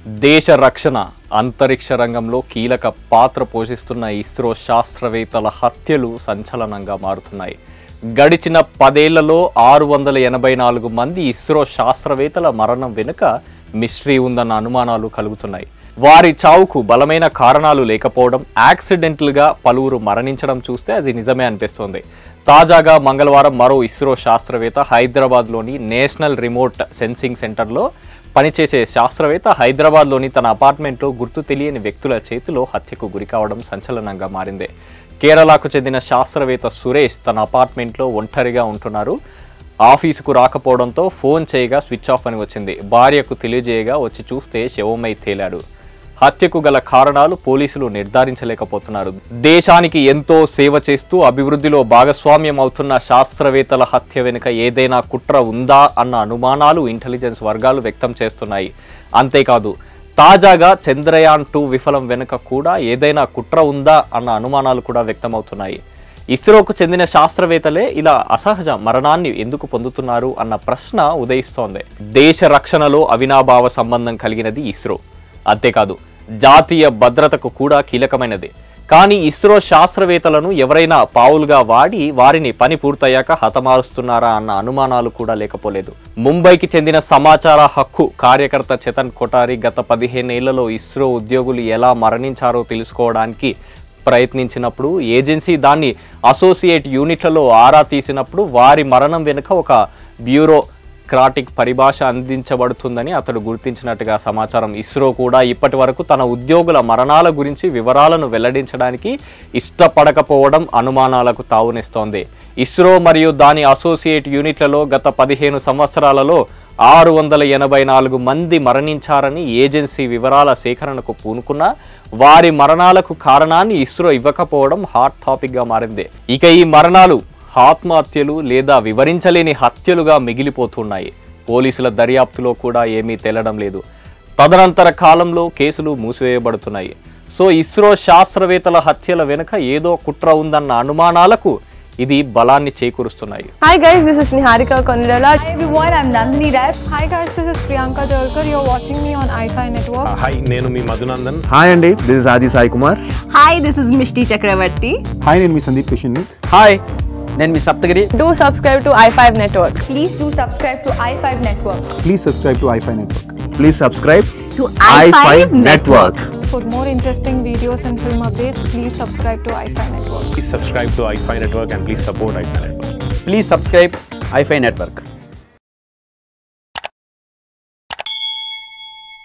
దేశ రక్షణ అంతరిక్ష రంగంలో కీలక పాత్ర పోషిస్తున్న ఇస్రో శాస్త్రవేత్తల హత్యలు సంచలనంగా మారుతున్నాయి గడిచిన పదేళ్లలో ఆరు వందల ఎనభై నాలుగు మంది ఇస్రో శాస్త్రవేత్తల మరణం వెనుక మిస్టరీ ఉందన్న అనుమానాలు కలుగుతున్నాయి వారి చావుకు బలమైన కారణాలు లేకపోవడం యాక్సిడెంటల్గా పలువురు మరణించడం చూస్తే అది నిజమే అనిపిస్తోంది తాజాగా మంగళవారం మరో ఇస్రో శాస్త్రవేత్త హైదరాబాద్లోని నేషనల్ రిమోట్ సెన్సింగ్ సెంటర్లో పనిచేసే శాస్త్రవేత్త హైదరాబాద్లోని తన అపార్ట్మెంట్లో గుర్తు తెలియని వ్యక్తుల చేతిలో హత్యకు గురికావడం సంచలనంగా మారింది కేరళకు చెందిన శాస్త్రవేత్త సురేష్ తన అపార్ట్మెంట్లో ఒంటరిగా ఉంటున్నారు ఆఫీసుకు రాకపోవడంతో ఫోన్ చేయగా స్విచ్ ఆఫ్ అని వచ్చింది భార్యకు తెలియజేయగా వచ్చి చూస్తే శవమై తేలాడు హత్యకు గల కారణాలు పోలీసులు నిర్ధారించలేకపోతున్నారు దేశానికి ఎంతో సేవ చేస్తూ అభివృద్ధిలో భాగస్వామ్యం అవుతున్న శాస్త్రవేత్తల హత్య వెనుక ఏదైనా కుట్ర ఉందా అన్న అనుమానాలు ఇంటెలిజెన్స్ వర్గాలు వ్యక్తం చేస్తున్నాయి అంతేకాదు తాజాగా చంద్రయాన్ టూ విఫలం వెనుక కూడా ఏదైనా కుట్ర ఉందా అన్న అనుమానాలు కూడా వ్యక్తమవుతున్నాయి ఇస్రోకు చెందిన శాస్త్రవేత్తలే ఇలా అసహజ మరణాన్ని ఎందుకు పొందుతున్నారు అన్న ప్రశ్న ఉదయిస్తోంది దేశ రక్షణలో అవినాభావ సంబంధం కలిగినది ఇస్రో అంతేకాదు జాతీయ భద్రతకు కూడా కీలకమైనది కానీ ఇస్రో శాస్త్రవేత్తలను ఎవరైనా పావులుగా వాడి వారిని పని పూర్తయ్యాక హతమారుస్తున్నారా అన్న అనుమానాలు కూడా లేకపోలేదు ముంబైకి చెందిన సమాచార హక్కు కార్యకర్త చేతన్ కొటారి గత పదిహేనేళ్లలో ఇస్రో ఉద్యోగులు ఎలా మరణించారో తెలుసుకోవడానికి ప్రయత్నించినప్పుడు ఏజెన్సీ దాన్ని అసోసియేట్ యూనిట్లలో ఆరా తీసినప్పుడు వారి మరణం వెనుక ఒక బ్యూరో క్రాటిక్ పరిభాష అందించబడుతుందని అతడు గుర్తించినట్టుగా సమాచారం ఇస్రో కూడా ఇప్పటి వరకు తన ఉద్యోగుల మరణాల గురించి వివరాలను వెల్లడించడానికి ఇష్టపడకపోవడం అనుమానాలకు తావునిస్తోంది ఇస్రో మరియు దాని అసోసియేట్ యూనిట్లలో గత పదిహేను సంవత్సరాలలో ఆరు వందల ఎనభై నాలుగు మంది మరణించారని ఏజెన్సీ వివరాల సేకరణకు పూనుకున్నా వారి మరణాలకు కారణాన్ని ఇస్రో ఇవ్వకపోవడం హాట్ టాపిక్గా మారింది ఇక ఈ మరణాలు ఆత్మహత్యలు లేదా వివరించలేని హత్యలుగా మిగిలిపోతున్నాయి పోలీసుల దర్యాప్తులో కూడా ఏమీ తేలడం లేదు తదనంతర కాలంలో కేసులు మూసివేయబడుతున్నాయి సో ఇస్రో శాస్త్రవేత్తల హత్యల వెనుక ఏదో కుట్ర ఉందన్న అనుమానాలకు ఇది బలాన్ని చేకూరుస్తున్నాయి Hi guys, this is Niharika Konirala. Hi everyone, I'm Nandini Rai. Hi guys, this is Priyanka Jalkar. You're watching me on iFi Network. Hi నేను మీ మధునందన్ హాయ్ అండి this is Aadi Sai Kumar Hi, this is Mishti Chakravarti. Hi నేను మీ Sundeep Kishan hi నేను మీ Saptagiri Do subscribe to i5 Network. Please do subscribe to i5 Network. Please subscribe to iFi network please subscribe To i5 i5 network For more interesting videos and film updates, please subscribe to iFi Network. Please subscribe to iFi network and please support iFi network please subscribe iFi network